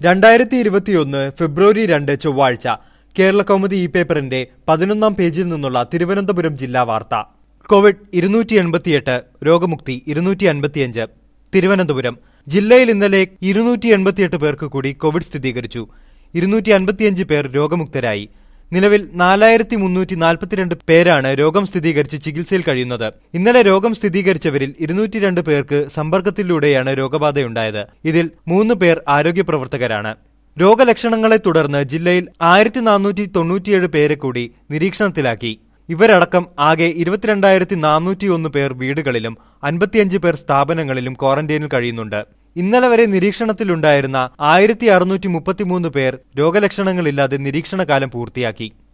രണ്ടായിരത്തി ഇരുപത്തിയൊന്ന് ഫെബ്രുവരി രണ്ട് ചൊവ്വാഴ്ച കേരള കൗമുദി ഇ പേപ്പറിന്റെ പതിനൊന്നാം പേജിൽ നിന്നുള്ള തിരുവനന്തപുരം ജില്ലാ വാർത്ത കോവിഡ് ഇരുന്നൂറ്റി എൺപത്തിയെട്ട് രോഗമുക്തി ഇരുന്നൂറ്റി അൻപത്തിയഞ്ച് തിരുവനന്തപുരം ജില്ലയിൽ ഇന്നലെ ഇരുന്നൂറ്റി എൺപത്തിയെട്ട് പേർക്ക് കൂടി കോവിഡ് സ്ഥിരീകരിച്ചു ഇരുന്നൂറ്റി അൻപത്തിയഞ്ച് പേർ രോഗമുക്തരായി നിലവിൽ നാലായിരത്തി മുന്നൂറ്റി നാൽപ്പത്തിരണ്ട് പേരാണ് രോഗം സ്ഥിരീകരിച്ച് ചികിത്സയിൽ കഴിയുന്നത് ഇന്നലെ രോഗം സ്ഥിരീകരിച്ചവരിൽ ഇരുന്നൂറ്റി രണ്ട് പേർക്ക് സമ്പർക്കത്തിലൂടെയാണ് രോഗബാധയുണ്ടായത് ഇതിൽ മൂന്ന് പേർ ആരോഗ്യപ്രവർത്തകരാണ് രോഗലക്ഷണങ്ങളെ തുടർന്ന് ജില്ലയിൽ ആയിരത്തി നാനൂറ്റി തൊണ്ണൂറ്റിയേഴ് പേരെ കൂടി നിരീക്ഷണത്തിലാക്കി ഇവരടക്കം ആകെ ഇരുപത്തിരണ്ടായിരത്തി നാനൂറ്റി ഒന്ന് പേർ വീടുകളിലും അൻപത്തിയഞ്ച് പേർ സ്ഥാപനങ്ങളിലും ക്വാറന്റൈനിൽ കഴിയുന്നുണ്ട് ഇന്നലെ വരെ നിരീക്ഷണത്തിലുണ്ടായിരുന്ന ആയിരത്തി അറുന്നൂറ്റി മുപ്പത്തിമൂന്ന് പേർ രോഗലക്ഷണങ്ങളില്ലാതെ നിരീക്ഷണകാലം പൂർത്തിയാക്കി